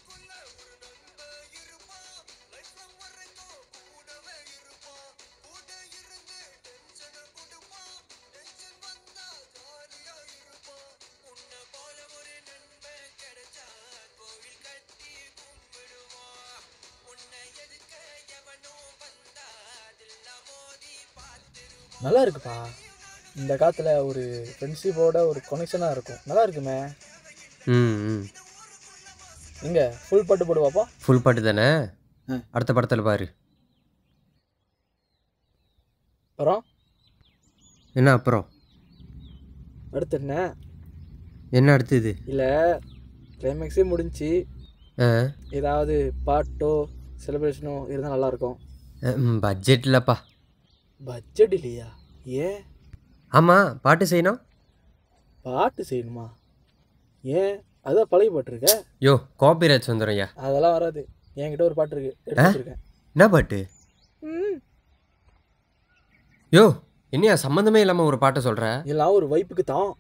நல்லா இருக்குப்பா இந்த காலத்தில் ஒரு ஃப்ரெண்ட்ஷிப்போட ஒரு கனெக்ஷனாக இருக்கும் நல்லா இருக்குமே ம் ம் இங்கே ஃபுல் பாட்டு போடு பார்ப்போம் ஃபுல் பாட்டு தானே அடுத்த படத்தில் பாரு அப்புறம் என்ன அப்புறம் அடுத்து என்ன என்ன அடுத்தது இல்லை கிளைமேக்ஸே முடிஞ்சு ஆ ஏதாவது பாட்டோ செலிப்ரேஷனோ இருந்தால் நல்லாயிருக்கும் பட்ஜெட் இல்லைப்பா பட்ஜெட் இல்லையா ஏன் ஆமாம் பாட்டு செய்யணும் பாட்டு செய்யணுமா ஏன் அதான் பழைய பாட்டு இருக்க யோ காப்பிரைட்ஸ் வந்துடும் ஐயா அதெல்லாம் வராது என்கிட்ட ஒரு பாட்டு இருக்கு எடுத்து ஆ? வச்சிருக்கேன் என்ன பாட்டு யோ என்னையா சம்மந்தமே இல்லாமல் ஒரு பாட்டை சொல்கிற எல்லாம் ஒரு வைப்புக்கு தான்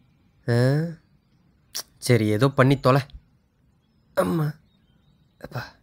சரி ஏதோ பண்ணி தொலை அம்மா அப்பா